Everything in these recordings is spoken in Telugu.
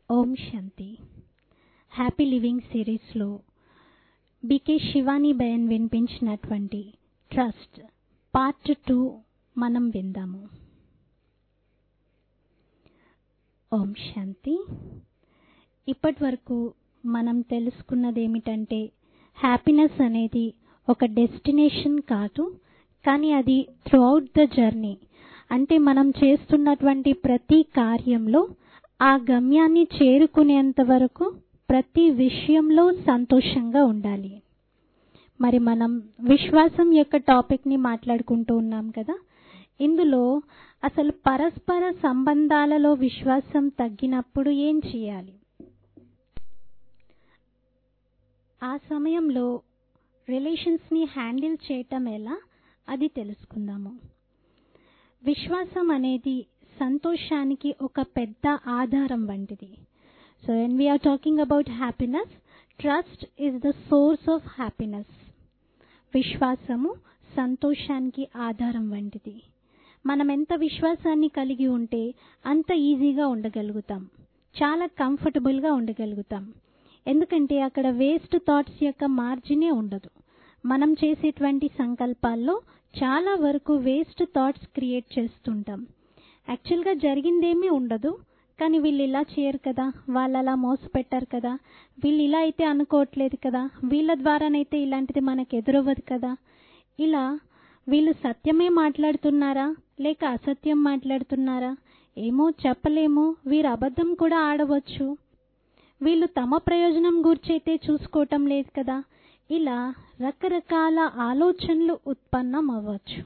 ఓం శాంతి హ్యాపీ లివింగ్ సిరీస్లో బికే శివాని బయన్ వినిపించినటువంటి ట్రస్ట్ పార్ట్ టూ మనం విందాము ఓం శాంతి ఇప్పటి వరకు మనం తెలుసుకున్నది ఏమిటంటే హ్యాపీనెస్ అనేది ఒక డెస్టినేషన్ కాదు కానీ అది త్రూఅవుట్ ద జర్నీ అంటే మనం చేస్తున్నటువంటి ప్రతి కార్యంలో ఆ గమ్యాన్ని చేరుకునేంత వరకు ప్రతి విషయంలో సంతోషంగా ఉండాలి మరి మనం విశ్వాసం యొక్క టాపిక్ ని మాట్లాడుకుంటూ ఉన్నాం కదా ఇందులో అసలు పరస్పర సంబంధాలలో విశ్వాసం తగ్గినప్పుడు ఏం చేయాలి ఆ సమయంలో రిలేషన్స్ ని హ్యాండిల్ చేయటం ఎలా అది తెలుసుకుందాము విశ్వాసం అనేది సంతోషానికి ఒక పెద్ద ఆధారం వంటిది so when we are talking about happiness trust is the source of happiness విశ్వాసము సంతోషానికి ఆధారం వంటిది మనం ఎంత విశ్వాసాన్ని కలిగి ఉంటే అంత ఈజీగా ఉండగలుగుతాం చాలా కంఫర్టబుల్గా ఉండగలుగుతాం ఎందుకంటే అక్కడ వేస్ట్ థాట్స్ యొక్క మార్జినే ఉండదు మనం చేసేటువంటి సంకల్పాల్లో చాలా వరకు వేస్ట్ థాట్స్ క్రియేట్ చేస్తుంటాం యాక్చువల్గా జరిగిందేమీ ఉండదు కానీ వీళ్ళు ఇలా చేయరు కదా వాళ్ళు అలా మోసపెట్టారు కదా వీళ్ళు ఇలా అయితే అనుకోవట్లేదు కదా వీళ్ళ ద్వారానైతే ఇలాంటిది మనకు ఎదురవ్వదు కదా ఇలా వీళ్ళు సత్యమే మాట్లాడుతున్నారా లేక అసత్యం మాట్లాడుతున్నారా ఏమో చెప్పలేము వీరు అబద్ధం కూడా ఆడవచ్చు వీళ్ళు తమ ప్రయోజనం గురించైతే చూసుకోవటం లేదు కదా ఇలా రకరకాల ఆలోచనలు ఉత్పన్నం అవ్వచ్చు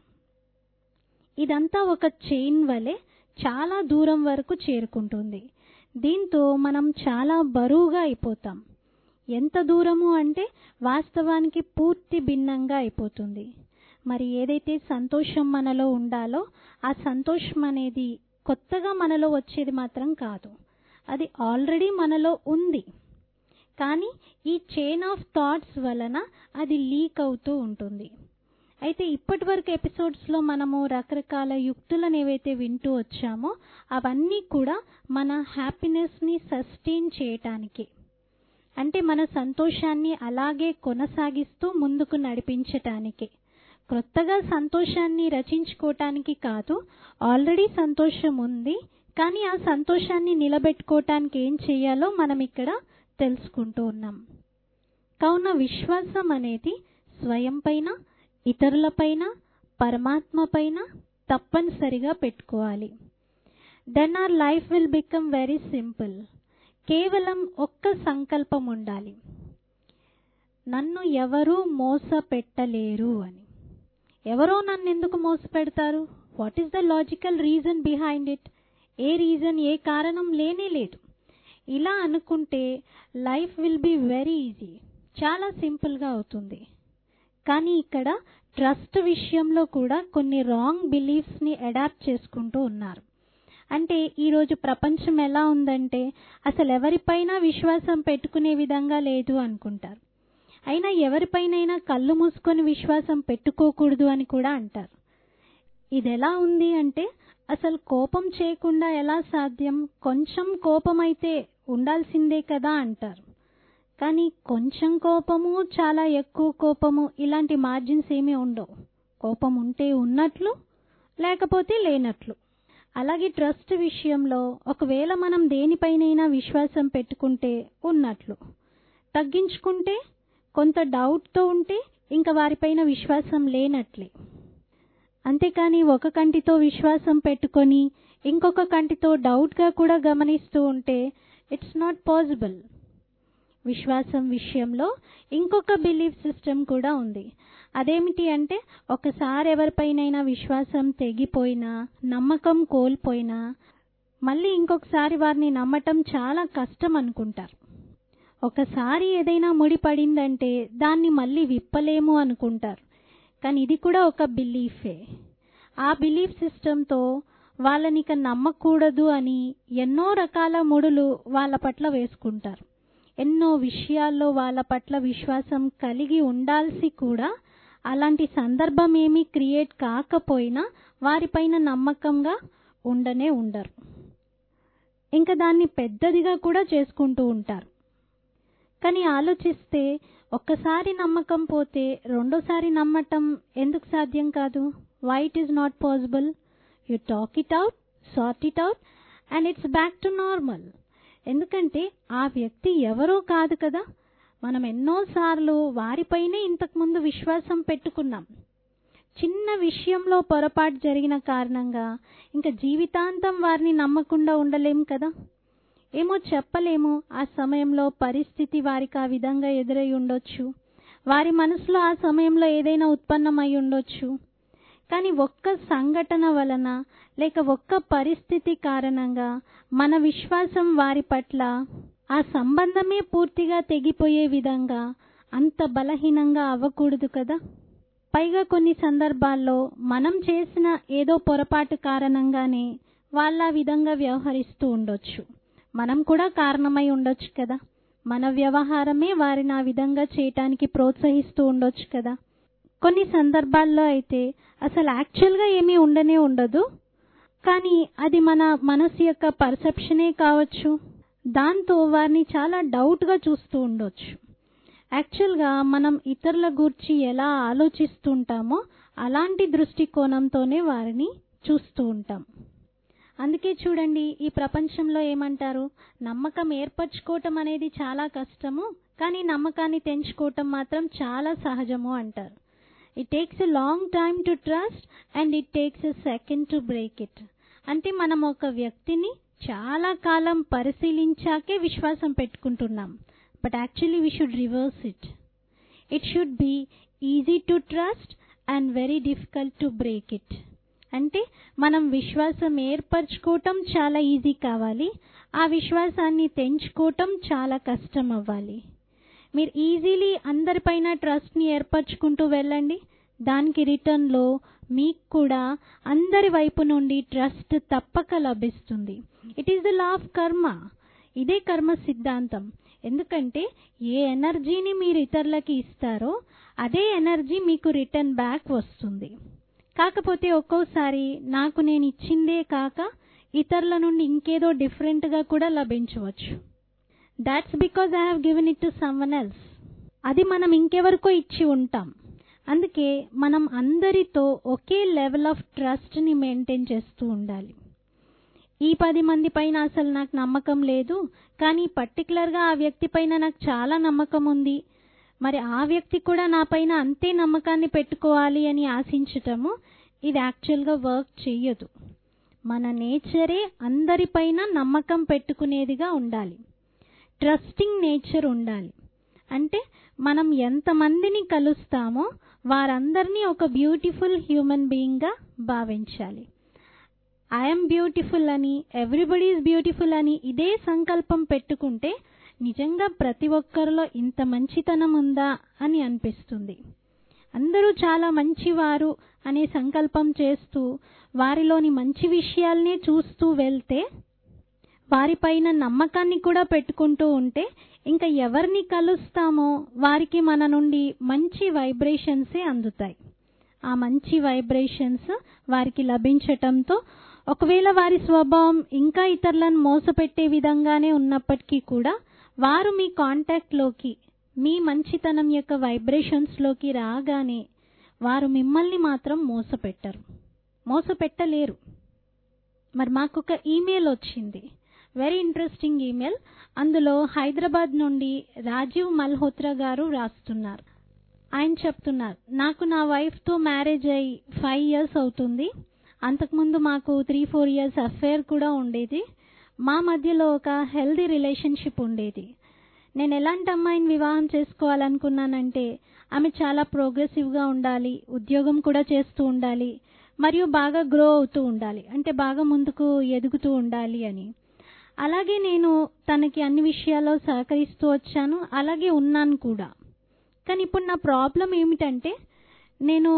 ఇదంతా ఒక చైన్ వలె చాలా దూరం వరకు చేరుకుంటుంది దీంతో మనం చాలా బరువుగా అయిపోతాం ఎంత దూరము అంటే వాస్తవానికి పూర్తి భిన్నంగా అయిపోతుంది మరి ఏదైతే సంతోషం మనలో ఉండాలో ఆ సంతోషం అనేది కొత్తగా మనలో వచ్చేది మాత్రం కాదు అది ఆల్రెడీ మనలో ఉంది కానీ ఈ చైన్ ఆఫ్ థాట్స్ వలన అది లీక్ అవుతూ ఉంటుంది అయితే ఇప్పటి వరకు ఎపిసోడ్స్లో మనము రకరకాల యుక్తులను ఏవైతే వింటూ వచ్చామో అవన్నీ కూడా మన హ్యాపీనెస్ని సస్టైన్ చేయటానికి అంటే మన సంతోషాన్ని అలాగే కొనసాగిస్తూ ముందుకు నడిపించటానికి క్రొత్తగా సంతోషాన్ని రచించుకోవటానికి కాదు ఆల్రెడీ సంతోషం ఉంది కానీ ఆ సంతోషాన్ని నిలబెట్టుకోవటానికి ఏం చేయాలో మనం ఇక్కడ తెలుసుకుంటూ ఉన్నాం కావున విశ్వాసం అనేది స్వయం పైన ఇతరులపైన పరమాత్మ పైన తప్పనిసరిగా పెట్టుకోవాలి then our life will become very simple కేవలం ఒక్క సంకల్పం ఉండాలి నన్ను ఎవరూ మోసపెట్టలేరు అని ఎవరో నన్ను ఎందుకు మోసపెడతారు what is the logical reason behind it ఏ రీజన్ ఏ కారణం లేనే లేదు ఇలా అనుకుంటే life will be very easy చాలా సింపుల్గా అవుతుంది కానీ ఇక్కడ ట్రస్ట్ విషయంలో కూడా కొన్ని రాంగ్ బిలీఫ్స్ని అడాప్ట్ చేసుకుంటూ ఉన్నారు అంటే ఈరోజు ప్రపంచం ఎలా ఉందంటే అసలు ఎవరిపైన విశ్వాసం పెట్టుకునే విధంగా లేదు అనుకుంటారు అయినా ఎవరిపైనైనా కళ్ళు మూసుకొని విశ్వాసం పెట్టుకోకూడదు అని కూడా అంటారు ఇది ఎలా ఉంది అంటే అసలు కోపం చేయకుండా ఎలా సాధ్యం కొంచెం కోపం అయితే ఉండాల్సిందే కదా అంటారు కానీ కొంచెం కోపము చాలా ఎక్కువ కోపము ఇలాంటి మార్జిన్స్ ఏమీ ఉండవు కోపం ఉంటే ఉన్నట్లు లేకపోతే లేనట్లు అలాగే ట్రస్ట్ విషయంలో ఒకవేళ మనం దేనిపైనైనా విశ్వాసం పెట్టుకుంటే ఉన్నట్లు తగ్గించుకుంటే కొంత డౌట్తో ఉంటే ఇంకా వారిపైన విశ్వాసం లేనట్లే అంతేకాని ఒక కంటితో విశ్వాసం పెట్టుకొని ఇంకొక కంటితో డౌట్గా కూడా గమనిస్తూ ఉంటే ఇట్స్ నాట్ పాసిబుల్ విశ్వాసం విషయంలో ఇంకొక బిలీఫ్ సిస్టమ్ కూడా ఉంది అదేమిటి అంటే ఒకసారి ఎవరిపైనైనా విశ్వాసం తెగిపోయినా నమ్మకం కోల్పోయినా మళ్ళీ ఇంకొకసారి వారిని నమ్మటం చాలా కష్టం అనుకుంటారు ఒకసారి ఏదైనా ముడి పడిందంటే దాన్ని మళ్ళీ విప్పలేము అనుకుంటారు కానీ ఇది కూడా ఒక బిలీఫే ఆ బిలీఫ్ సిస్టంతో వాళ్ళని ఇక నమ్మకూడదు అని ఎన్నో రకాల ముడులు వాళ్ళ పట్ల వేసుకుంటారు ఎన్నో విషయాల్లో వాళ్ళ పట్ల విశ్వాసం కలిగి ఉండాల్సి కూడా అలాంటి సందర్భం ఏమీ క్రియేట్ కాకపోయినా వారిపైన నమ్మకంగా ఉండనే ఉండరు ఇంకా దాన్ని పెద్దదిగా కూడా చేసుకుంటూ ఉంటారు కానీ ఆలోచిస్తే ఒక్కసారి నమ్మకం పోతే రెండోసారి నమ్మటం ఎందుకు సాధ్యం కాదు why it is not possible you talk it out sort it out and it's back to normal ఎందుకంటే ఆ వ్యక్తి ఎవరో కాదు కదా మనం ఎన్నోసార్లు వారిపైనే ఇంతకుముందు విశ్వాసం పెట్టుకున్నాం చిన్న విషయంలో పొరపాటు జరిగిన కారణంగా ఇంకా జీవితాంతం వారిని నమ్మకుండా ఉండలేం కదా ఏమో చెప్పలేము ఆ సమయంలో పరిస్థితి వారికి ఆ విధంగా ఎదురై ఉండొచ్చు వారి మనసులో ఆ సమయంలో ఏదైనా ఉత్పన్నమై ఉండొచ్చు కానీ ఒక్క సంఘటన వలన లేక ఒక్క పరిస్థితి కారణంగా మన విశ్వాసం వారి పట్ల ఆ సంబంధమే పూర్తిగా తెగిపోయే విధంగా అంత బలహీనంగా అవ్వకూడదు కదా పైగా కొన్ని సందర్భాల్లో మనం చేసిన ఏదో పొరపాటు కారణంగానే వాళ్ళ ఆ విధంగా వ్యవహరిస్తూ ఉండొచ్చు మనం కూడా కారణమై ఉండొచ్చు కదా మన వ్యవహారమే వారిని ఆ విధంగా చేయటానికి ప్రోత్సహిస్తూ ఉండొచ్చు కదా కొన్ని సందర్భాల్లో అయితే అసలు యాక్చువల్గా ఏమీ ఉండనే ఉండదు కానీ అది మన మనసు యొక్క పర్సెప్షనే కావచ్చు దాంతో వారిని చాలా డౌట్గా చూస్తూ ఉండొచ్చు యాక్చువల్గా మనం ఇతరుల గురించి ఎలా ఆలోచిస్తుంటామో అలాంటి దృష్టికోణంతోనే వారిని చూస్తూ ఉంటాం అందుకే చూడండి ఈ ప్రపంచంలో ఏమంటారు నమ్మకం ఏర్పరచుకోవటం అనేది చాలా కష్టము కానీ నమ్మకాన్ని తెంచుకోవటం మాత్రం చాలా సహజము అంటారు it takes a long time to trust and it takes a second to break it అంటే మనం ఒక వ్యక్తిని చాలా కాలం పరిశీలించాకే విశ్వాసం పెట్టుకుంటున్నాం but actually we should reverse it it should be easy to trust and very difficult to break it అంటే మనం విశ్వాసం ఏర్పరచుకోవటం చాలా ఈజీ కావాలి ఆ విశ్వాసాన్ని తెంచుకోవటం చాలా కష్టం అవ్వాలి మీరు ఈజీలీ అందరిపైన ట్రస్ట్ని ఏర్పరచుకుంటూ వెళ్ళండి దానికి రిటర్న్లో మీకు కూడా అందరి వైపు నుండి ట్రస్ట్ తప్పక లభిస్తుంది it is the law of karma ఇదే కర్మ సిద్ధాంతం ఎందుకంటే ఏ ఎనర్జీని మీరు ఇతరులకి ఇస్తారో అదే ఎనర్జీ మీకు రిటర్న్ బ్యాక్ వస్తుంది కాకపోతే ఒక్కోసారి నాకు నేను ఇచ్చిందే కాక ఇతరుల నుండి ఇంకేదో డిఫరెంట్గా కూడా లభించవచ్చు that's because I have given it to someone else అది మనం ఇంకెవరికో ఇచ్చి ఉంటాం అందుకే మనం అందరితో ఒకే లెవెల్ ఆఫ్ ట్రస్ట్ని మెయింటైన్ చేస్తూ ఉండాలి ఈ పది మంది పైన అసలు నాకు నమ్మకం లేదు కానీ పర్టికులర్గా ఆ వ్యక్తి పైన నాకు చాలా నమ్మకం ఉంది మరి ఆ వ్యక్తి కూడా నా పైన అంతే నమ్మకాన్ని పెట్టుకోవాలి అని ఆశించటము ఇది యాక్చువల్గా వర్క్ చెయ్యదు మన నేచరే అందరిపైన నమ్మకం పెట్టుకునేదిగా ఉండాలి ట్రస్టింగ్ నేచర్ ఉండాలి అంటే మనం ఎంతమందిని కలుస్తామో వారందరినీ ఒక బ్యూటిఫుల్ హ్యూమన్ బీయింగ్గా భావించాలి ఐఎమ్ బ్యూటిఫుల్ అని ఎవ్రీబడి ఈజ్ బ్యూటిఫుల్ అని ఇదే సంకల్పం పెట్టుకుంటే నిజంగా ప్రతి ఒక్కరిలో ఇంత మంచితనం ఉందా అని అనిపిస్తుంది అందరూ చాలా మంచివారు అనే సంకల్పం చేస్తూ వారిలోని మంచి విషయాల్నే చూస్తూ వెళ్తే వారిపైన నమ్మకాన్ని కూడా పెట్టుకుంటూ ఉంటే ఇంకా ఎవరిని కలుస్తామో వారికి మన నుండి మంచి వైబ్రేషన్సే అందుతాయి ఆ మంచి వైబ్రేషన్స్ వారికి లభించటంతో ఒకవేళ వారి స్వభావం ఇంకా ఇతరులను మోసపెట్టే విధంగానే ఉన్నప్పటికీ కూడా వారు మీ కాంటాక్ట్లోకి మీ మంచితనం యొక్క వైబ్రేషన్స్లోకి రాగానే వారు మిమ్మల్ని మాత్రం మోసపెట్టరు మోసపెట్టలేరు మరి మాకు ఒక ఈమెయిల్ వచ్చింది వెరీ ఇంట్రెస్టింగ్ ఈమెయిల్ అందులో హైదరాబాద్ నుండి రాజీవ్ మల్హోత్రా గారు రాస్తున్నారు ఆయన చెప్తున్నారు నాకు నా వైఫ్తో మ్యారేజ్ అయ్యి ఫైవ్ ఇయర్స్ అవుతుంది అంతకుముందు మాకు త్రీ ఫోర్ ఇయర్స్ అఫేర్ కూడా ఉండేది మా మధ్యలో ఒక హెల్దీ రిలేషన్షిప్ ఉండేది నేను ఎలాంటి అమ్మాయిని వివాహం చేసుకోవాలనుకున్నానంటే ఆమె చాలా ప్రోగ్రెసివ్గా ఉండాలి ఉద్యోగం కూడా చేస్తూ ఉండాలి మరియు బాగా గ్రో అవుతూ ఉండాలి అంటే బాగా ముందుకు ఎదుగుతూ ఉండాలి అని అలాగే నేను తనకి అన్ని విషయాల్లో సహకరిస్తూ వచ్చాను అలాగే ఉన్నాను కూడా కానీ ఇప్పుడు నా ప్రాబ్లం ఏమిటంటే నేను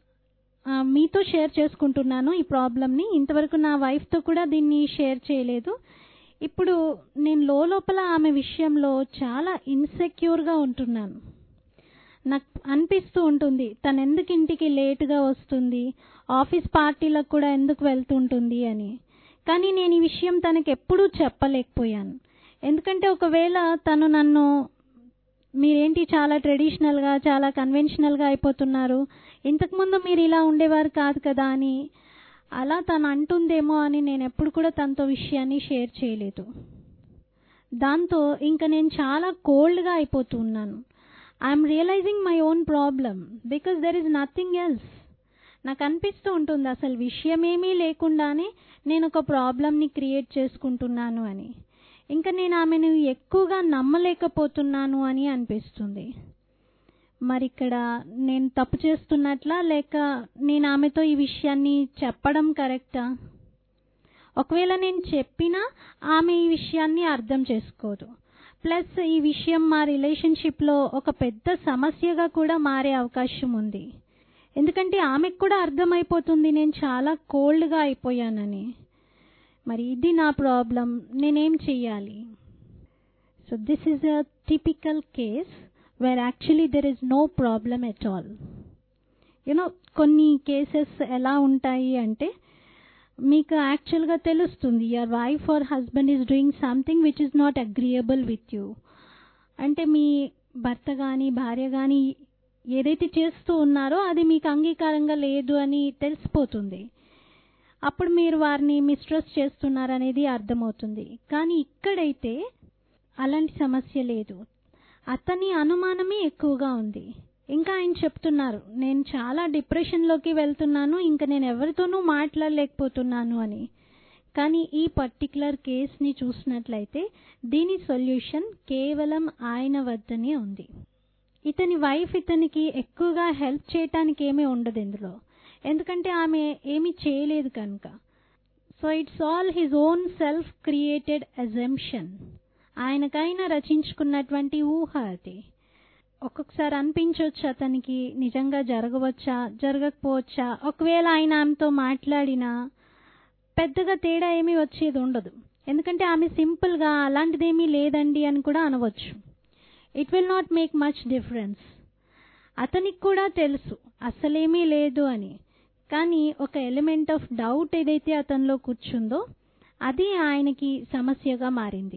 మీతో షేర్ చేసుకుంటున్నాను ఈ ప్రాబ్లమ్ని ఇంతవరకు నా వైఫ్తో కూడా దీన్ని షేర్ చేయలేదు ఇప్పుడు నేను లోపల ఆమె విషయంలో చాలా ఇన్సెక్యూర్గా ఉంటున్నాను నాకు అనిపిస్తూ ఉంటుంది తను ఎందుకు ఇంటికి లేటుగా వస్తుంది ఆఫీస్ పార్టీలకు కూడా ఎందుకు వెళ్తుంటుంది అని కానీ నేను ఈ విషయం తనకి ఎప్పుడూ చెప్పలేకపోయాను ఎందుకంటే ఒకవేళ తను నన్ను మీరేంటి చాలా ట్రెడిషనల్గా చాలా కన్వెన్షనల్గా అయిపోతున్నారు ఇంతకుముందు మీరు ఇలా ఉండేవారు కాదు కదా అని అలా తను అంటుందేమో అని నేను ఎప్పుడు కూడా తనతో విషయాన్ని షేర్ చేయలేదు దాంతో ఇంకా నేను చాలా కోల్డ్గా అయిపోతూ ఉన్నాను I'm realising my own problem because there is nothing else నాకు అనిపిస్తూ ఉంటుంది అసలు విషయమేమీ లేకుండానే నేను ఒక ప్రాబ్లమ్ని క్రియేట్ చేసుకుంటున్నాను అని ఇంకా నేను ఆమెను ఎక్కువగా నమ్మలేకపోతున్నాను అని అనిపిస్తుంది మరి ఇక్కడ నేను తప్పు చేస్తున్నట్లా లేక నేను ఆమెతో ఈ విషయాన్ని చెప్పడం కరెక్టా ఒకవేళ నేను చెప్పినా ఆమె ఈ విషయాన్ని అర్థం చేసుకోదు ప్లస్ ఈ విషయం మా రిలేషన్షిప్లో ఒక పెద్ద సమస్యగా కూడా మారే అవకాశం ఉంది ఎందుకంటే ఆమెకు కూడా అర్థమైపోతుంది నేను చాలా కోల్డ్గా అయిపోయానని మరి ఇది నా ప్రాబ్లం నేనేం చెయ్యాలి so this is a typical case where actually there is no problem at all you know కొన్ని కేసెస్ ఎలా ఉంటాయి అంటే మీకు యాక్చువల్గా తెలుస్తుంది your wife or husband is doing something which is not agreeable with you అంటే మీ భర్త కానీ భార్య కానీ ఏదైతే చేస్తూ ఉన్నారో అది మీకు అంగీకారంగా లేదు అని తెలిసిపోతుంది అప్పుడు మీరు వారిని మిస్ట్రస్ చేస్తున్నారనేది అర్థమవుతుంది కానీ ఇక్కడైతే అలాంటి సమస్య లేదు అతని అనుమానమే ఎక్కువగా ఉంది ఇంకా ఆయన చెప్తున్నారు నేను చాలా డిప్రెషన్లోకి వెళ్తున్నాను ఇంకా నేను ఎవరితోనూ మాట్లాడలేకపోతున్నాను అని కానీ ఈ పర్టికులర్ కేస్ని చూసినట్లయితే దీని సొల్యూషన్ కేవలం ఆయన వద్దనే ఉంది ఇతని వైఫ్ ఇతనికి ఎక్కువగా హెల్ప్ చేయటానికి ఏమీ ఉండదు ఇందులో ఎందుకంటే ఆమె ఏమీ చేయలేదు కనుక so it's all his own self created assumption ఆయనకైనా రచించుకున్నటువంటి ఊహ అది ఒక్కొక్కసారి అనిపించవచ్చు అతనికి నిజంగా జరగవచ్చా జరగకపోవచ్చా ఒకవేళ ఆయన ఆమెతో మాట్లాడినా పెద్దగా తేడా ఏమీ వచ్చేది ఉండదు ఎందుకంటే ఆమె సింపుల్గా అలాంటిదేమీ లేదండి అని కూడా అనవచ్చు it will not make much difference అతనికి కూడా తెలుసు అసలేమీ లేదు అని కానీ ఒక ఎలిమెంట్ ఆఫ్ డౌట్ ఏదైతే అతనిలో కూర్చుందో అది ఆయనకి సమస్యగా మారింది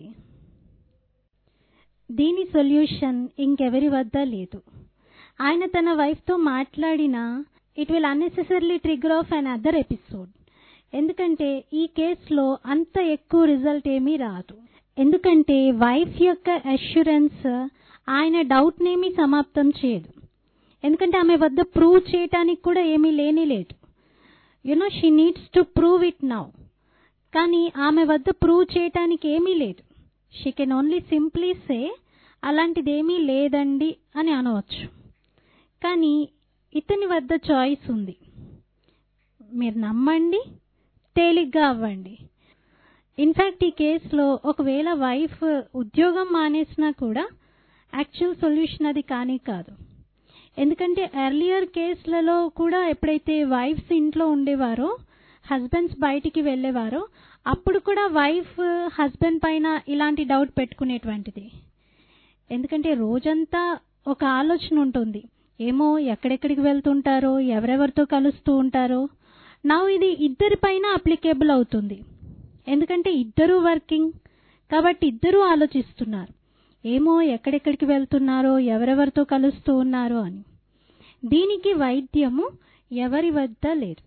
దీని సొల్యూషన్ ఇంకెవరి వద్ద లేదు ఆయన తన వైఫ్తో మాట్లాడినా it will unnecessarily trigger off an other episode ఎందుకంటే ఈ కేసులో అంత ఎక్కువ రిజల్ట్ ఏమీ రాదు ఎందుకంటే వైఫ్ యొక్క అష్యూరెన్స్ ఆయన డౌట్నేమీ సమాప్తం చేయదు ఎందుకంటే ఆమె వద్ద ప్రూవ్ చేయటానికి కూడా ఏమీ లేని లేదు you know she needs to prove it now కానీ ఆమె వద్ద ప్రూవ్ చేయటానికి ఏమీ లేదు she can only simply say అలాంటిదేమీ లేదండి అని అనవచ్చు కానీ ఇతని వద్ద చాయిస్ ఉంది మీరు నమ్మండి తేలిగ్గా అవ్వండి ఇన్ఫ్యాక్ట్ ఈ కేసులో ఒకవేళ వైఫ్ ఉద్యోగం మానేసినా కూడా యాక్చువల్ సొల్యూషన్ అది కానీ కాదు ఎందుకంటే ఎర్లియర్ కేసులలో కూడా ఎప్పుడైతే వైఫ్స్ ఇంట్లో ఉండేవారో హస్బెండ్స్ బయటికి వెళ్ళేవారో అప్పుడు కూడా వైఫ్ హస్బెండ్ పైన ఇలాంటి డౌట్ పెట్టుకునేటువంటిది ఎందుకంటే రోజంతా ఒక ఆలోచన ఉంటుంది ఏమో ఎక్కడెక్కడికి వెళ్తుంటారో ఎవరెవరితో కలుస్తూ ఉంటారో నా ఇది ఇద్దరి పైన అప్లికేబుల్ అవుతుంది ఎందుకంటే ఇద్దరూ వర్కింగ్ కాబట్టి ఇద్దరూ ఆలోచిస్తున్నారు ఏమో ఎక్కడెక్కడికి వెళ్తున్నారో ఎవరెవరితో కలుస్తూ ఉన్నారో అని దీనికి వైద్యము ఎవరి వద్ద లేదు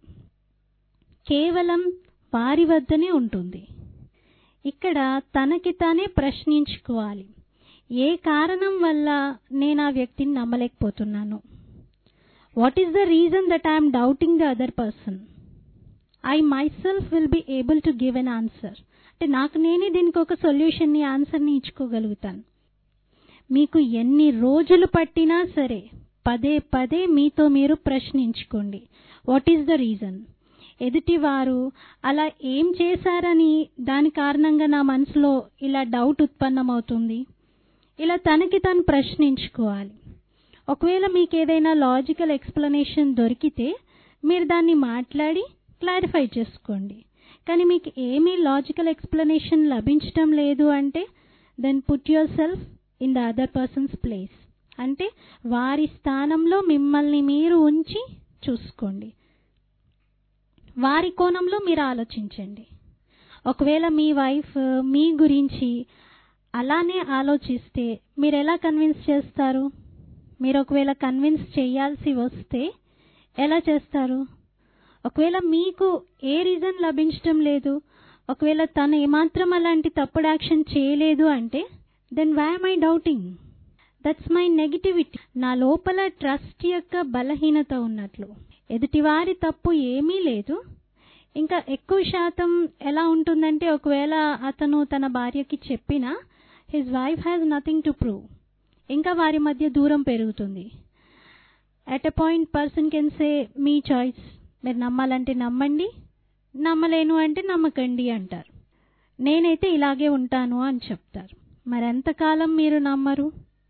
కేవలం వారి వద్దనే ఉంటుంది ఇక్కడ తనకి తానే ప్రశ్నించుకోవాలి ఏ కారణం వల్ల నేను ఆ వ్యక్తిని నమ్మలేకపోతున్నాను what is the reason that I'm doubting the other person I myself will be able to give an answer అంటే నాకు నేనే దీనికి ఒక సొల్యూషన్ని ఆన్సర్ని ఇచ్చుకోగలుగుతాను మీకు ఎన్ని రోజులు పట్టినా సరే పదే పదే మీతో మీరు ప్రశ్నించుకోండి వాట్ ఈస్ ద రీజన్ ఎదుటివారు అలా ఏం చేశారని దాని కారణంగా నా మనసులో ఇలా డౌట్ ఉత్పన్నమవుతుంది ఇలా తనకి తను ప్రశ్నించుకోవాలి ఒకవేళ మీకు ఏదైనా లాజికల్ ఎక్స్ప్లెనేషన్ దొరికితే మీరు దాన్ని మాట్లాడి క్లారిఫై చేసుకోండి కానీ మీకు ఏమీ లాజికల్ ఎక్స్ప్లెనేషన్ లభించటం లేదు అంటే then put yourself in the other person's place అంటే వారి స్థానంలో మిమ్మల్ని మీరు ఉంచి చూసుకోండి వారి కోణంలో మీరు ఆలోచించండి ఒకవేళ మీ వైఫ్ మీ గురించి అలానే ఆలోచిస్తే మీరు ఎలా కన్విన్స్ చేస్తారు మీరు ఒకవేళ కన్విన్స్ చేయాల్సి వస్తే ఎలా చేస్తారు ఒకవేళ మీకు ఏ రీజన్ లభించడం లేదు ఒకవేళ తను ఏమాత్రం అలాంటి తప్పుడు యాక్షన్ చేయలేదు అంటే then why I doubting that's my negativity నా లోపల ట్రస్ట్ యొక్క బలహీనత ఉన్నట్లు ఎదుటివారి తప్పు ఏమీ లేదు ఇంకా ఎక్కువ శాతం ఎలా ఉంటుందంటే ఒకవేళ అతను తన భార్యకి చెప్పినా his wife has nothing to prove ఇంకా వారి మధ్య దూరం పెరుగుతుంది at a point person can say మీ చాయిస్ మీరు నమ్మాలంటే నమ్మండి నమ్మలేను అంటే నమ్మకండి అంటారు నేనైతే ఇలాగే ఉంటాను అని చెప్తారు మరి ఎంతకాలం మీరు నమ్మరు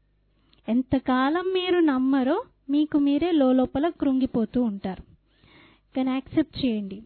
ఎంతకాలం మీరు నమ్మరో మీకు మీరే లోపల కృంగిపోతూ ఉంటారు కానీ యాక్సెప్ట్ చేయండి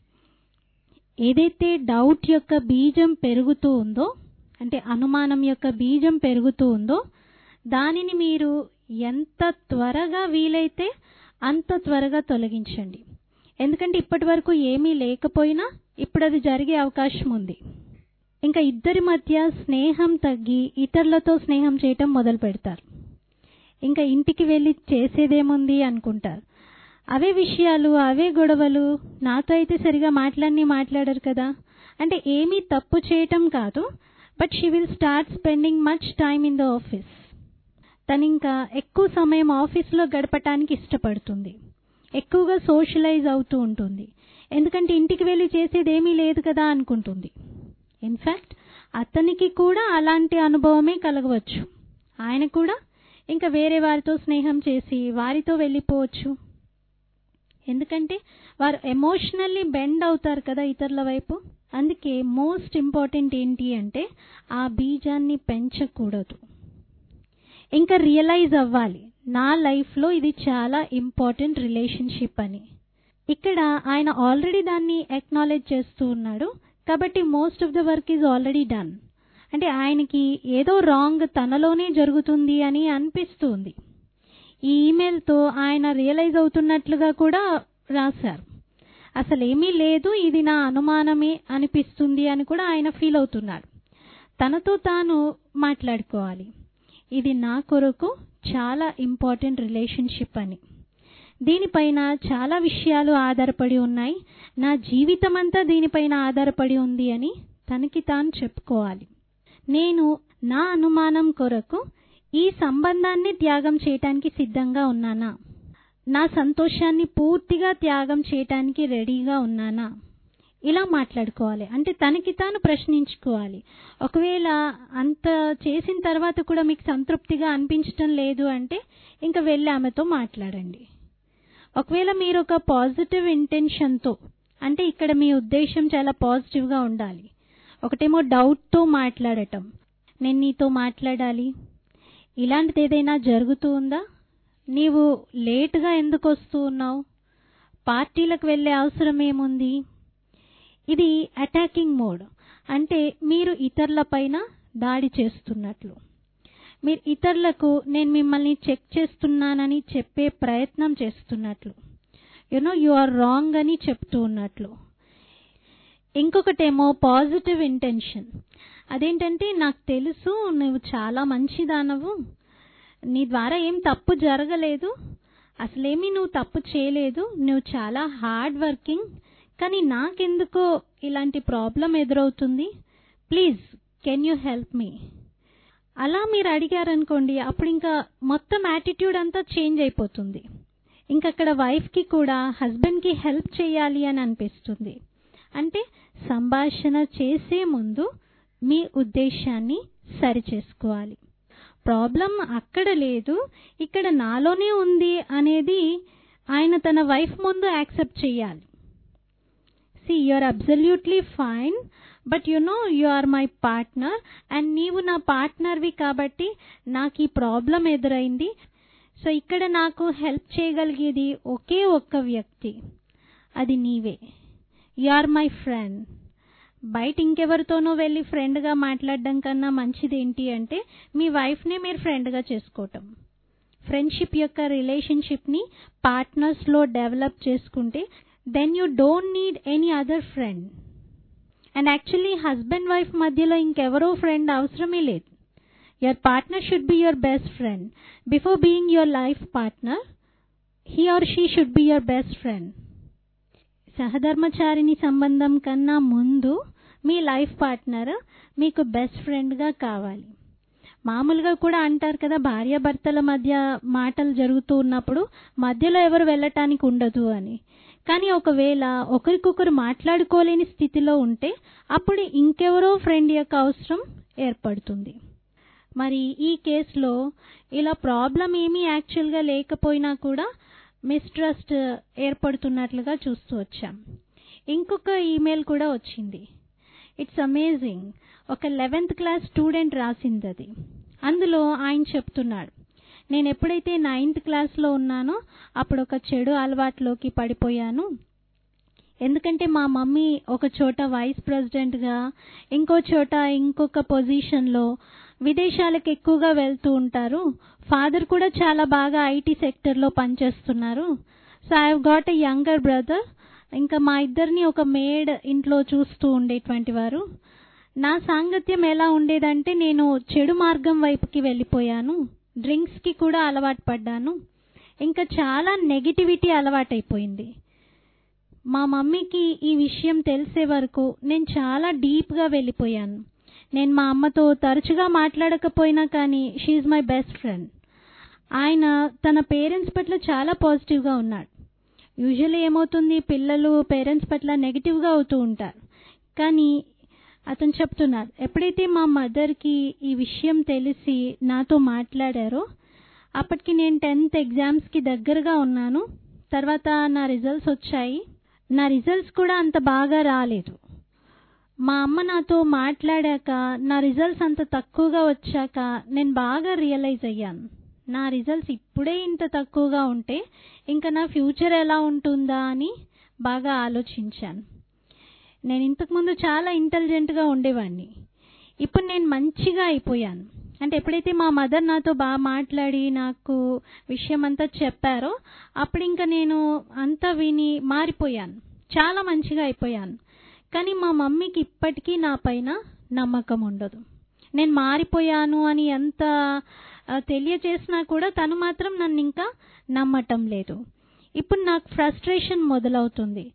ఏదైతే డౌట్ యొక్క బీజం పెరుగుతూ ఉందో అంటే అనుమానం యొక్క బీజం పెరుగుతూ ఉందో దానిని మీరు ఎంత త్వరగా వీలైతే అంత త్వరగా తొలగించండి ఎందుకంటే ఇప్పటి వరకు ఏమీ లేకపోయినా ఇప్పుడు అది జరిగే అవకాశం ఉంది ఇంకా ఇద్దరి మధ్య స్నేహం తగ్గి ఇతరులతో స్నేహం చేయటం మొదలు పెడతారు ఇంకా ఇంటికి వెళ్ళి చేసేదేముంది అనుకుంటారు అవే విషయాలు అవే గొడవలు నాతో అయితే సరిగా మాట్లాడిని మాట్లాడరు కదా అంటే ఏమీ తప్పు చేయటం కాదు but she will start spending much time in the office తను ఇంకా ఎక్కువ సమయం ఆఫీస్లో గడపటానికి ఇష్టపడుతుంది ఎక్కువగా సోషలైజ్ అవుతూ ఉంటుంది ఎందుకంటే ఇంటికి వెళ్ళి చేసేది ఏమీ లేదు కదా అనుకుంటుంది ఇన్ఫ్యాక్ట్ అతనికి కూడా అలాంటి అనుభవమే కలగవచ్చు ఆయన కూడా ఇంకా వేరే వారితో స్నేహం చేసి వారితో వెళ్ళిపోవచ్చు ఎందుకంటే వారు ఎమోషనల్లీ బెండ్ అవుతారు కదా ఇతరుల వైపు అందుకే మోస్ట్ ఇంపార్టెంట్ ఏంటి అంటే ఆ బీజాన్ని పెంచకూడదు ఇంకా రియలైజ్ అవ్వాలి నా లైఫ్లో ఇది చాలా ఇంపార్టెంట్ రిలేషన్షిప్ అని ఇక్కడ ఆయన ఆల్రెడీ దాన్ని ఎక్నాలెడ్జ్ చేస్తూ ఉన్నాడు కాబట్టి most of the work is already done అంటే ఆయనకి ఏదో రాంగ్ తనలోనే జరుగుతుంది అని అనిపిస్తుంది ఈ ఈమెయిల్తో ఆయన రియలైజ్ అవుతున్నట్లుగా కూడా రాశారు అసలు ఏమీ లేదు ఇది నా అనుమానమే అనిపిస్తుంది అని కూడా ఆయన ఫీల్ అవుతున్నాడు తనతో తాను మాట్లాడుకోవాలి ఇది నా కొరకు చాలా ఇంపార్టెంట్ రిలేషన్షిప్ అని దీనిపైన చాలా విషయాలు ఆధారపడి ఉన్నాయి నా జీవితం అంతా దీనిపైన ఆధారపడి ఉంది అని తనకి తాను చెప్పుకోవాలి నేను నా అనుమానం కొరకు ఈ సంబంధాన్ని త్యాగం చేయటానికి సిద్ధంగా ఉన్నానా నా సంతోషాన్ని పూర్తిగా త్యాగం చేయటానికి రెడీగా ఉన్నానా ఇలా మాట్లాడుకోవాలి అంటే తనకి తాను ప్రశ్నించుకోవాలి ఒకవేళ అంత చేసిన తర్వాత కూడా మీకు సంతృప్తిగా అనిపించటం లేదు అంటే ఇంకా వెళ్ళి ఆమెతో మాట్లాడండి ఒకవేళ మీరు ఒక పాజిటివ్ ఇంటెన్షన్తో అంటే ఇక్కడ మీ ఉద్దేశం చాలా పాజిటివ్గా ఉండాలి ఒకటేమో డౌట్తో మాట్లాడటం నేను నీతో మాట్లాడాలి ఇలాంటిది ఏదైనా జరుగుతూ ఉందా నీవు లేటుగా ఎందుకు వస్తూ ఉన్నావు పార్టీలకు వెళ్ళే అవసరం ఏముంది ఇది అటాకింగ్ మోడ్ అంటే మీరు ఇతరులపైన దాడి చేస్తున్నట్లు మీరు ఇతరులకు నేను మిమ్మల్ని చెక్ చేస్తున్నానని చెప్పే ప్రయత్నం చేస్తున్నట్లు యునో యు ఆర్ రాంగ్ అని చెప్తూ ఉన్నట్లు ఇంకొకటేమో పాజిటివ్ ఇంటెన్షన్ అదేంటంటే నాకు తెలుసు నువ్వు చాలా మంచిదానవు నీ ద్వారా ఏం తప్పు జరగలేదు అసలేమీ నువ్వు తప్పు చేయలేదు నువ్వు చాలా హార్డ్ వర్కింగ్ కానీ నాకెందుకో ఇలాంటి ప్రాబ్లం ఎదురవుతుంది please can you help me అలా మీరు అడిగారనుకోండి అప్పుడు ఇంకా మొత్తం యాటిట్యూడ్ అంతా చేంజ్ అయిపోతుంది ఇంకక్కడ వైఫ్కి కూడా హస్బెండ్కి హెల్ప్ చేయాలి అని అనిపిస్తుంది అంటే సంభాషణ చేసే ముందు మీ ఉద్దేశాన్ని సరిచేసుకోవాలి ప్రాబ్లం అక్కడ లేదు ఇక్కడ నాలోనే ఉంది అనేది ఆయన తన వైఫ్ ముందు యాక్సెప్ట్ చేయాలి see you are absolutely fine but you know you are my partner and నీవు నా పార్ట్నర్వి కాబట్టి నాకు ఈ ప్రాబ్లం ఎదురైంది సో ఇక్కడ నాకు హెల్ప్ చేయగలిగేది ఒకే ఒక్క వ్యక్తి అది నీవే యు ఆర్ మై ఫ్రెండ్ బయట ఇంకెవరితోనో వెళ్ళి ఫ్రెండ్గా మాట్లాడడం కన్నా మంచిది ఏంటి అంటే మీ వైఫ్నే మీరు ఫ్రెండ్గా చేసుకోవటం ఫ్రెండ్షిప్ యొక్క రిలేషన్షిప్ని పార్ట్నర్స్లో డెవలప్ చేసుకుంటే then you don't need any other friend and actually husband wife మధ్యలో ఇంకెవరో ఫ్రెండ్ అవసరమే లేదు your partner should be your best friend before being your life partner he or she should be your best friend సహధర్మచారిని సంబంధం కన్నా ముందు మీ లైఫ్ పార్ట్నర్ మీకు బెస్ట్ ఫ్రెండ్గా కావాలి మామూలుగా కూడా అంటారు కదా భార్యాభర్తల మధ్య మాటలు జరుగుతూ ఉన్నప్పుడు మధ్యలో ఎవరు వెళ్ళటానికి ఉండదు అని కానీ ఒకవేళ ఒకరికొకరు మాట్లాడుకోలేని స్థితిలో ఉంటే అప్పుడు ఇంకెవరో ఫ్రెండ్ యొక్క అవసరం ఏర్పడుతుంది మరి ఈ కేసులో ఇలా ప్రాబ్లం ఏమీ యాక్చువల్గా లేకపోయినా కూడా మిస్ట్రస్ట్ ఏర్పడుతున్నట్లుగా చూస్తూ వచ్చాం ఇంకొక ఈమెయిల్ కూడా వచ్చింది ఇట్స్ అమేజింగ్ ఒక లెవెన్త్ క్లాస్ స్టూడెంట్ రాసింది అది అందులో ఆయన చెప్తున్నాడు నేను ఎప్పుడైతే నైన్త్ క్లాస్లో ఉన్నానో అప్పుడు ఒక చెడు అలవాట్లోకి పడిపోయాను ఎందుకంటే మా మమ్మీ ఒక చోట వైస్ ప్రెసిడెంట్గా ఇంకో చోట ఇంకొక పొజిషన్లో విదేశాలకు ఎక్కువగా వెళ్తూ ఉంటారు ఫాదర్ కూడా చాలా బాగా ఐటీ సెక్టర్లో పనిచేస్తున్నారు so I got a younger brother ఇంకా మా ఇద్దరిని ఒక మేడ్ ఇంట్లో చూస్తూ ఉండేటువంటి వారు నా సాంగత్యం ఎలా ఉండేదంటే నేను చెడు మార్గం వైపుకి వెళ్ళిపోయాను డ్రింక్స్కి కూడా అలవాటు పడ్డాను ఇంకా చాలా నెగిటివిటీ అలవాటైపోయింది మా మమ్మీకి ఈ విషయం తెలిసే వరకు నేను చాలా డీప్గా వెళ్ళిపోయాను నేను మా అమ్మతో తరచుగా మాట్లాడకపోయినా కానీ షీఈ్ మై బెస్ట్ ఫ్రెండ్ ఆయన తన పేరెంట్స్ పట్ల చాలా పాజిటివ్గా ఉన్నాడు యూజువల్లీ ఏమవుతుంది పిల్లలు పేరెంట్స్ పట్ల నెగిటివ్గా అవుతూ ఉంటారు కానీ అతను చెప్తున్నాడు ఎప్పుడైతే మా మదర్కి ఈ విషయం తెలిసి నాతో మాట్లాడారో అప్పటికి నేను టెన్త్ ఎగ్జామ్స్కి దగ్గరగా ఉన్నాను తర్వాత నా రిజల్ట్స్ వచ్చాయి నా రిజల్ట్స్ కూడా అంత బాగా రాలేదు మా అమ్మ నాతో మాట్లాడాక నా రిజల్ట్స్ అంత తక్కువగా వచ్చాక నేను బాగా రియలైజ్ అయ్యాను నా రిజల్ట్స్ ఇప్పుడే ఇంత తక్కువగా ఉంటే ఇంకా నా ఫ్యూచర్ ఎలా ఉంటుందా అని బాగా ఆలోచించాను నేను ఇంతకుముందు చాలా ఇంటెలిజెంట్గా ఉండేవాడిని ఇప్పుడు నేను మంచిగా అయిపోయాను అంటే ఎప్పుడైతే మా మదర్ నాతో బాగా మాట్లాడి నాకు విషయం అంతా చెప్పారో అప్పుడు ఇంకా నేను అంతా విని మారిపోయాను చాలా మంచిగా అయిపోయాను కానీ మా మమ్మీకి ఇప్పటికీ నా పైన నమ్మకం ఉండదు నేను మారిపోయాను అని ఎంత తెలియచేసినా కూడా తను మాత్రం నన్ను ఇంకా నమ్మటం లేదు ఇప్పుడు నాకు ఫ్రస్ట్రేషన్ మొదలవుతుంది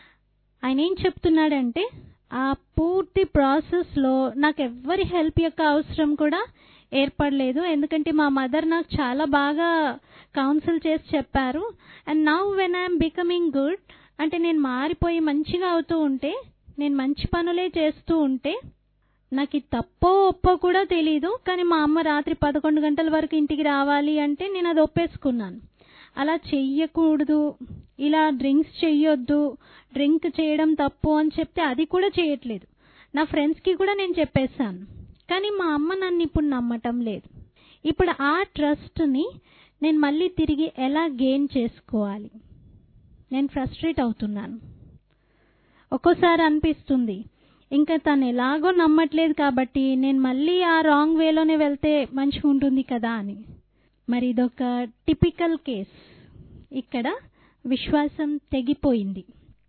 ఆయన ఏం చెప్తున్నాడంటే ఆ పూర్తి ప్రాసెస్లో నాకు ఎవ్వరి హెల్ప్ యొక్క అవసరం కూడా ఏర్పడలేదు ఎందుకంటే మా మదర్ నాకు చాలా బాగా కౌన్సిల్ చేసి చెప్పారు and now when I'm becoming good అంటే నేను మారిపోయి మంచిగా అవుతూ ఉంటే నేను మంచి పనులే చేస్తూ ఉంటే నాకు ఇది తప్పో ఒప్పో కూడా తెలీదు కానీ మా అమ్మ రాత్రి పదకొండు గంటల వరకు ఇంటికి రావాలి అంటే నేను అది ఒప్పేసుకున్నాను అలా చెయ్యకూడదు ఇలా డ్రింక్స్ చెయ్యొద్దు డ్రింక్ చేయడం తప్పు అని చెప్తే అది కూడా చేయట్లేదు నా ఫ్రెండ్స్కి కూడా నేను చెప్పేశాను కానీ మా అమ్మ నన్ను ఇప్పుడు నమ్మటం లేదు ఇప్పుడు ఆ ట్రస్ట్ని నేను మళ్ళీ తిరిగి ఎలా గెయిన్ చేసుకోవాలి నేను ఫ్రస్ట్రేట్ అవుతున్నాను ఒక్కోసారి అనిపిస్తుంది ఇంకా తను ఎలాగో నమ్మట్లేదు కాబట్టి నేను మళ్ళీ ఆ రాంగ్ వేలోనే వెళ్తే మంచిగా ఉంటుంది కదా అని మరి ఇదొక టిపికల్ కేస్ ఇక్కడ విశ్వాసం తెగిపోయింది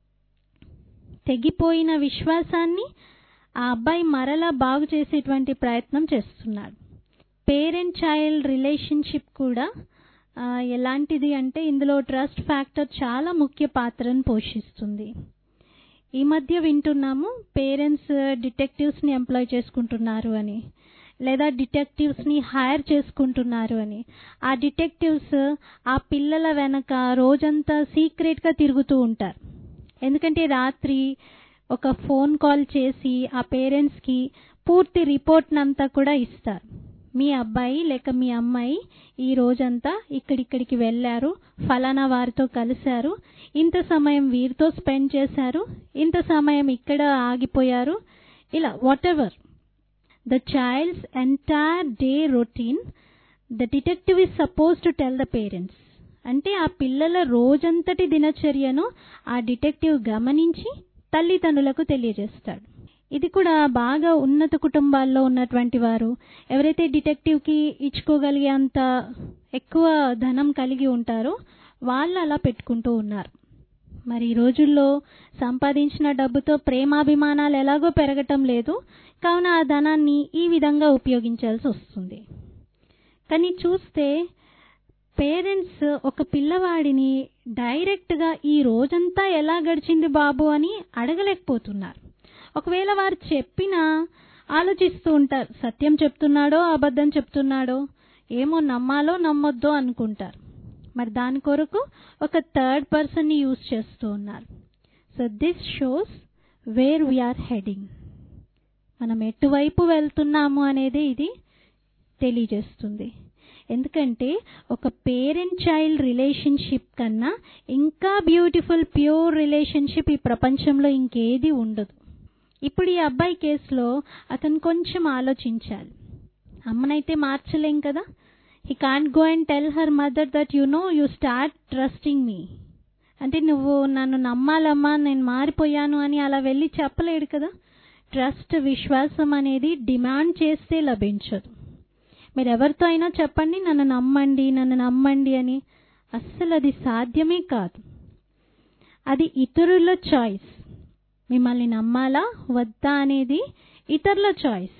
తెగిపోయిన విశ్వాసాన్ని ఆ అబ్బాయి మరలా బాగు చేసేటువంటి ప్రయత్నం చేస్తున్నాడు పేరెంట్ చైల్డ్ రిలేషన్షిప్ కూడా ఎలాంటిది అంటే ఇందులో ట్రస్ట్ ఫ్యాక్టర్ చాలా ముఖ్య పాత్రను పోషిస్తుంది ఈ మధ్య వింటున్నాము పేరెంట్స్ డిటెక్టివ్స్ని ఎంప్లాయ్ చేసుకుంటున్నారు అని లేదా డిటెక్టివ్స్ని హైర్ చేసుకుంటున్నారు అని ఆ డిటెక్టివ్స్ ఆ పిల్లల వెనక రోజంతా సీక్రెట్గా తిరుగుతూ ఉంటారు ఎందుకంటే రాత్రి ఒక ఫోన్ కాల్ చేసి ఆ పేరెంట్స్కి పూర్తి రిపోర్ట్నంతా కూడా ఇస్తారు మీ అబ్బాయి లేక మీ అమ్మాయి ఈ రోజంతా ఇక్కడిక్కడికి వెళ్ళారు ఫలానా వారితో కలిశారు ఇంత సమయం వీరితో స్పెండ్ చేశారు ఇంత సమయం ఇక్కడ ఆగిపోయారు ఇలా whatever the child's entire day routine the detective is suppose to tell the parents అంటే ఆ పిల్లల రోజంతటి దినచర్యను ఆ డిటెక్టివ్ గమనించి తల్లిదండ్రులకు తెలియజేస్తాడు ఇది కూడా బాగా ఉన్నత కుటుంబాల్లో ఉన్నటువంటి వారు ఎవరైతే డిటెక్టివ్కి ఇచ్చుకోగలిగే అంత ఎక్కువ ధనం కలిగి ఉంటారో వాళ్ళు అలా పెట్టుకుంటూ ఉన్నారు మరి ఈ రోజుల్లో సంపాదించిన డబ్బుతో ప్రేమాభిమానాలు ఎలాగో పెరగటం లేదు కావున ఆ ధనాన్ని ఈ విధంగా ఉపయోగించాల్సి వస్తుంది కానీ చూస్తే పేరెంట్స్ ఒక పిల్లవాడిని డైరెక్ట్గా ఈ రోజంతా ఎలా గడిచింది బాబు అని అడగలేకపోతున్నారు ఒకవేళ వారు చెప్పినా ఆలోచిస్తూ ఉంటారు సత్యం చెప్తున్నాడో అబద్ధం చెప్తున్నాడో ఏమో నమ్మాలో నమ్మొద్దో అనుకుంటారు మరి దాని కొరకు ఒక థర్డ్ పర్సన్ని యూజ్ చేస్తూ ఉన్నారు so this shows where we are heading మనం ఎటువైపు వెళ్తున్నాము అనేది ఇది తెలియజేస్తుంది ఎందుకంటే ఒక పేరెంట్ చైల్డ్ రిలేషన్షిప్ కన్నా ఇంకా బ్యూటిఫుల్ ప్యూర్ రిలేషన్షిప్ ఈ ప్రపంచంలో ఇంకేది ఉండదు ఇప్పుడు ఈ అబ్బాయి కేసులో అతను కొంచెం ఆలోచించాలి అమ్మనైతే మార్చలేం కదా he can't go and tell her mother that you know you start trusting me అంటే నువ్వు నన్ను నమ్మాలమ్మా నేను మారిపోయాను అని అలా వెళ్ళి చెప్పలేడు కదా ట్రస్ట్ విశ్వాసం అనేది డిమాండ్ చేస్తే లభించదు మీరు ఎవరితో అయినా చెప్పండి నన్ను నమ్మండి నన్ను నమ్మండి అని అస్సలు అది సాధ్యమే కాదు అది ఇతరుల చాయిస్ మిమ్మల్ని నమ్మాలా వద్దా అనేది ఇతరుల చాయిస్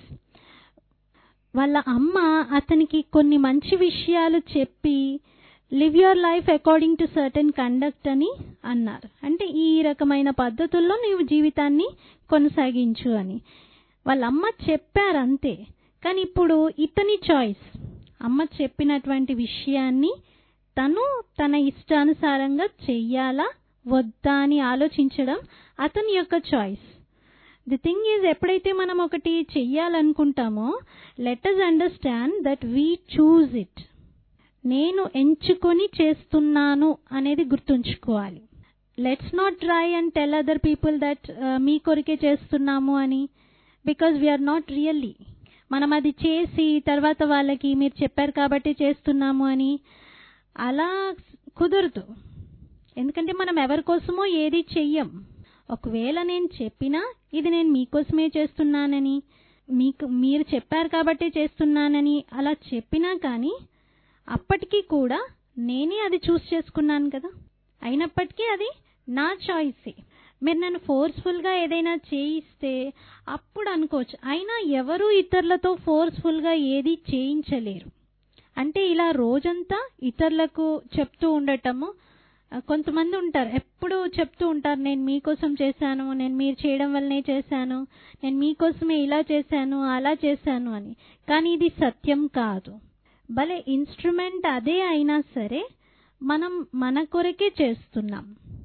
వాళ్ళ అమ్మ అతనికి కొన్ని మంచి విషయాలు చెప్పి live your life according to certain conduct అని అన్నారు అంటే ఈ రకమైన పద్ధతుల్లో నీవు జీవితాన్ని కొనసాగించు అని వాళ్ళ అమ్మ చెప్పారు అంతే కానీ ఇప్పుడు ఇతని చాయిస్ అమ్మ చెప్పినటువంటి విషయాన్ని తను తన ఇష్టానుసారంగా చెయ్యాలా వద్దా అని ఆలోచించడం అతని యొక్క చాయిస్ ది థింగ్ ఈజ్ ఎప్పుడైతే మనం ఒకటి చెయ్యాలనుకుంటామో let us understand that we choose it నేను ఎంచుకొని చేస్తున్నాను అనేది గుర్తుంచుకోవాలి let's not try and tell other people that మీ కొరికే చేస్తున్నాము అని బికాజ్ వీఆర్ నాట్ రియల్లీ మనం అది చేసి తర్వాత వాళ్ళకి మీరు చెప్పారు కాబట్టి చేస్తున్నాము అని అలా కుదరదు ఎందుకంటే మనం ఎవరి కోసమో ఏది చెయ్యం ఒకవేళ నేను చెప్పినా ఇది నేను మీకోసమే చేస్తున్నానని మీకు మీరు చెప్పారు కాబట్టి చేస్తున్నానని అలా చెప్పినా కానీ అప్పటికీ కూడా నేనే అది చూస్ చేసుకున్నాను కదా అయినప్పటికీ అది నా చాయిసే మీరు నన్ను ఫోర్స్ఫుల్గా ఏదైనా చేయిస్తే అప్పుడు అనుకోవచ్చు అయినా ఎవరు ఇతరులతో ఫోర్స్ఫుల్గా ఏది చేయించలేరు అంటే ఇలా రోజంతా ఇతరులకు చెప్తూ ఉండటము కొంతమంది ఉంటారు ఎప్పుడు చెప్తూ ఉంటారు నేను మీకోసం చేశాను నేను మీరు చేయడం వల్లనే చేశాను నేను మీకోసమే ఇలా చేశాను అలా చేశాను అని కానీ ఇది సత్యం కాదు భలే ఇన్స్ట్రుమెంట్ అదే అయినా సరే మనం మన కొరకే చేస్తున్నాం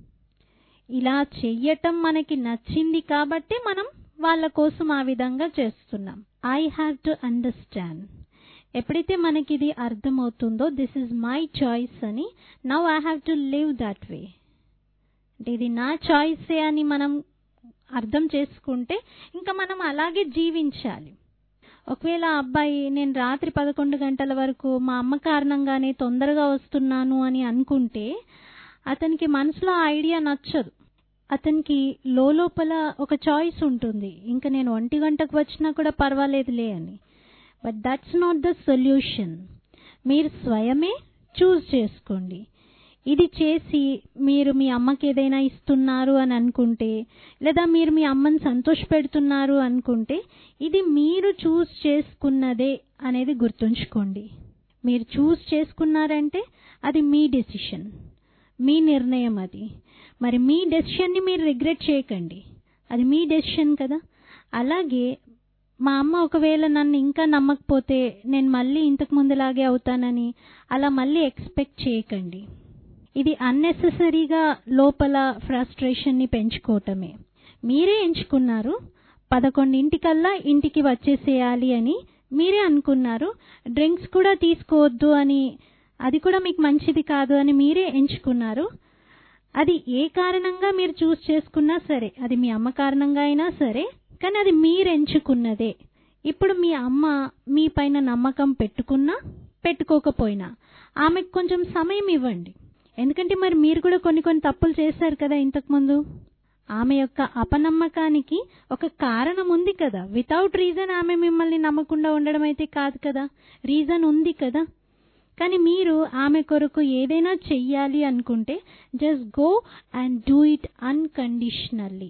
ఇలా చెయ్యటం మనకి నచ్చింది కాబట్టి మనం వాళ్ళ కోసం ఆ విధంగా చేస్తున్నాం ఐ హ్యావ్ టు అండర్స్టాండ్ ఎప్పుడైతే మనకి ఇది అర్థమవుతుందో దిస్ ఇస్ మై చాయిస్ అని now I have to live that way అంటే ఇది నా చాయిసే అని మనం అర్థం చేసుకుంటే ఇంకా మనం అలాగే జీవించాలి ఒకవేళ ఆ అబ్బాయి నేను రాత్రి పదకొండు గంటల వరకు మా అమ్మ కారణంగానే తొందరగా వస్తున్నాను అని అనుకుంటే అతనికి మనసులో ఆ ఐడియా నచ్చదు అతనికి లోపల ఒక చాయిస్ ఉంటుంది ఇంకా నేను ఒంటి గంటకు వచ్చినా కూడా పర్వాలేదులే అని but that's not the solution మీరు స్వయమే చూస్ చేసుకోండి ఇది చేసి మీరు మీ అమ్మకి ఏదైనా ఇస్తున్నారు అని అనుకుంటే లేదా మీరు మీ అమ్మని సంతోష పెడుతున్నారు అనుకుంటే ఇది మీరు చూస్ చేసుకున్నదే అనేది గుర్తుంచుకోండి మీరు చూస్ చేసుకున్నారంటే అది మీ డెసిషన్ మీ నిర్ణయం అది మరి మీ డెసిషన్ని మీరు రిగ్రెట్ చేయకండి అది మీ డెసిషన్ కదా అలాగే మా అమ్మ ఒకవేళ నన్ను ఇంకా నమ్మకపోతే నేను మళ్ళీ ఇంతకు ముందులాగే అవుతానని అలా మళ్ళీ ఎక్స్పెక్ట్ చేయకండి ఇది అన్నెసెసరీగా లోపల ఫ్రస్ట్రేషన్ని పెంచుకోవటమే మీరే ఎంచుకున్నారు పదకొండింటికల్లా ఇంటికి వచ్చేసేయాలి అని మీరే అనుకున్నారు డ్రింక్స్ కూడా తీసుకోవద్దు అని అది కూడా మీకు మంచిది కాదు అని మీరే ఎంచుకున్నారు అది ఏ కారణంగా మీరు చూస్ చేసుకున్నా సరే అది మీ అమ్మ కారణంగా అయినా సరే కానీ అది మీరు ఎంచుకున్నదే ఇప్పుడు మీ అమ్మ మీ పైన నమ్మకం పెట్టుకున్నా పెట్టుకోకపోయినా ఆమెకు కొంచెం సమయం ఇవ్వండి ఎందుకంటే మరి మీరు కూడా కొన్ని కొన్ని తప్పులు చేశారు కదా ఇంతకుముందు ఆమె యొక్క అపనమ్మకానికి ఒక కారణం ఉంది కదా వితౌట్ రీజన్ ఆమె మిమ్మల్ని నమ్మకుండా ఉండడం అయితే కాదు కదా రీజన్ ఉంది కదా కానీ మీరు ఆమె కొరకు ఏదైనా చెయ్యాలి అనుకుంటే just go and do it unconditionally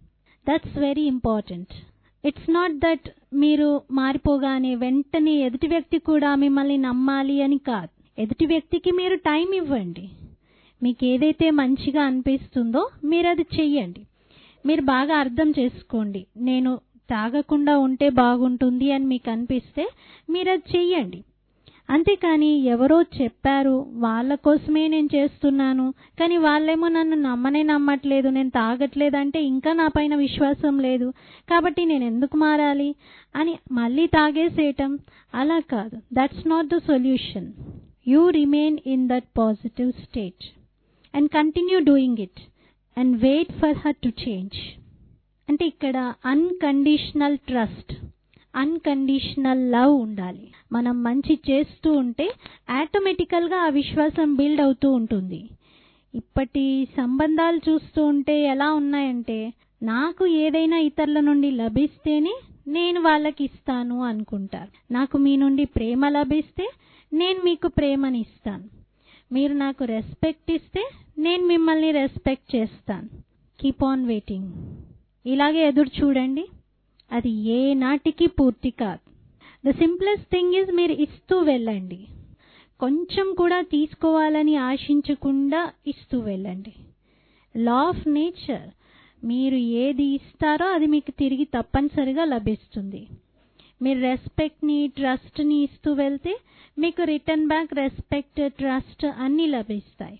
that's very important it's not that మీరు మారిపోగానే వెంటనే ఎదుటి వ్యక్తి కూడా మిమ్మల్ని నమ్మాలి అని కాదు ఎదుటి వ్యక్తికి మీరు టైం ఇవ్వండి మీకు ఏదైతే మంచిగా అనిపిస్తుందో మీరు అది చెయ్యండి మీరు బాగా అర్థం చేసుకోండి నేను తాగకుండా ఉంటే బాగుంటుంది అని మీకు అనిపిస్తే మీరు అది చెయ్యండి అంతేకాని ఎవరో చెప్పారు వాళ్ళ కోసమే నేను చేస్తున్నాను కానీ వాళ్ళేమో నన్ను నమ్మనే నమ్మట్లేదు నేను తాగట్లేదు అంటే ఇంకా నా పైన విశ్వాసం లేదు కాబట్టి నేను ఎందుకు మారాలి అని మళ్ళీ తాగేసేయటం అలా కాదు that's not the solution you remain in that positive state and continue doing it and wait for her to change అంటే ఇక్కడ అన్కండిషనల్ ట్రస్ట్ అన్కండిషనల్ లవ్ ఉండాలి మనం మంచి చేస్తూ ఉంటే ఆటోమేటికల్గా ఆ విశ్వాసం బిల్డ్ అవుతూ ఉంటుంది ఇప్పటి సంబంధాలు చూస్తూ ఉంటే ఎలా ఉన్నాయంటే నాకు ఏదైనా ఇతరుల నుండి లభిస్తేనే నేను వాళ్ళకి ఇస్తాను అనుకుంటారు నాకు మీ నుండి ప్రేమ లభిస్తే నేను మీకు ప్రేమని ఇస్తాను మీరు నాకు రెస్పెక్ట్ ఇస్తే నేను మిమ్మల్ని రెస్పెక్ట్ చేస్తాను కీప్ ఆన్ వెయిటింగ్ ఇలాగే ఎదురు చూడండి అది ఏ నాటికి పూర్తి కాదు ద సింప్లెస్ట్ థింగ్ ఇస్ మీరు ఇస్తూ వెళ్ళండి కొంచెం కూడా తీసుకోవాలని ఆశించకుండా ఇస్తూ వెళ్ళండి లా ఆఫ్ నేచర్ మీరు ఏది ఇస్తారో అది మీకు తిరిగి తప్పనిసరిగా లభిస్తుంది మీరు రెస్పెక్ట్ని ట్రస్ట్ని ఇస్తూ వెళ్తే మీకు రిటర్న్ బ్యాక్ రెస్పెక్ట్ ట్రస్ట్ అన్నీ లభిస్తాయి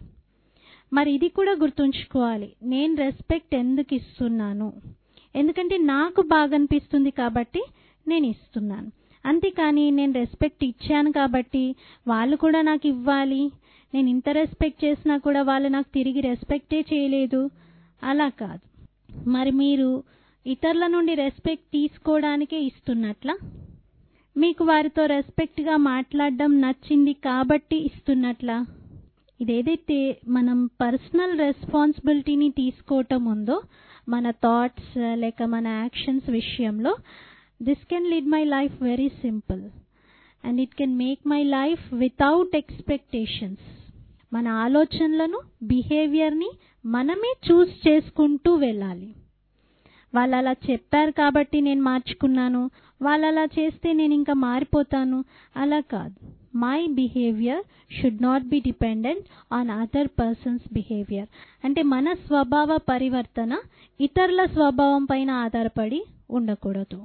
మరి ఇది కూడా గుర్తుంచుకోవాలి నేను రెస్పెక్ట్ ఎందుకు ఇస్తున్నాను ఎందుకంటే నాకు బాగా అనిపిస్తుంది కాబట్టి నేను ఇస్తున్నాను అంతేకాని నేను రెస్పెక్ట్ ఇచ్చాను కాబట్టి వాళ్ళు కూడా నాకు ఇవ్వాలి నేను ఇంత రెస్పెక్ట్ చేసినా కూడా వాళ్ళు నాకు తిరిగి రెస్పెక్టే చేయలేదు అలా కాదు మరి మీరు ఇతరుల నుండి రెస్పెక్ట్ తీసుకోవడానికే ఇస్తున్నట్లా మీకు వారితో రెస్పెక్ట్గా మాట్లాడడం నచ్చింది కాబట్టి ఇస్తున్నట్లా ఇదేదైతే మనం పర్సనల్ రెస్పాన్సిబిలిటీని తీసుకోవటం ఉందో మన థాట్స్ లేక మన యాక్షన్స్ విషయంలో this can lead my life very simple and it can make my life without expectations మన ఆలోచనలను బిహేవియర్ని మనమే చూస్ చేసుకుంటూ వెళ్ళాలి వాళ్ళు అలా చెప్పారు కాబట్టి నేను మార్చుకున్నాను వాళ్ళు అలా చేస్తే నేను ఇంకా మారిపోతాను అలా కాదు my behaviour should not be dependent on other persons behaviour అంటే మన స్వభావ పరివర్తన ఇతరుల స్వభావం పైన ఆధారపడి ఉండకూడదు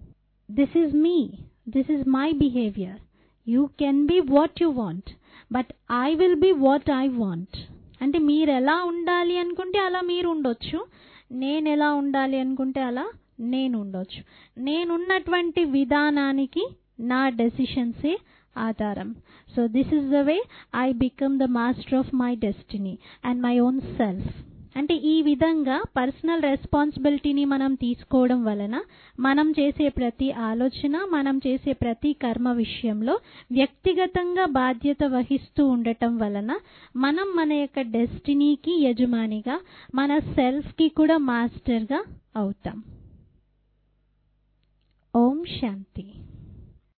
this is me this is my behaviour you can be what you want but I will be what I want అంటే మీరు ఎలా ఉండాలి అనుకుంటే అలా మీరు ఉండొచ్చు నేను ఎలా ఉండాలి అనుకుంటే అలా నేను ఉండొచ్చు నేనున్నటువంటి విధానానికి నా డెసిషన్సే ఆధారం so this is the way I become the master of my destiny and my own self అంటే ఈ విధంగా పర్సనల్ రెస్పాన్సిబిలిటీని మనం తీసుకోవడం వలన మనం చేసే ప్రతి ఆలోచన మనం చేసే ప్రతి కర్మ విషయంలో వ్యక్తిగతంగా బాధ్యత వహిస్తూ ఉండటం వలన మనం మన యొక్క డెస్టినీకి యజమానిగా మన సెల్ఫ్కి కూడా మాస్టర్గా అవుతాం ఓం శాంతి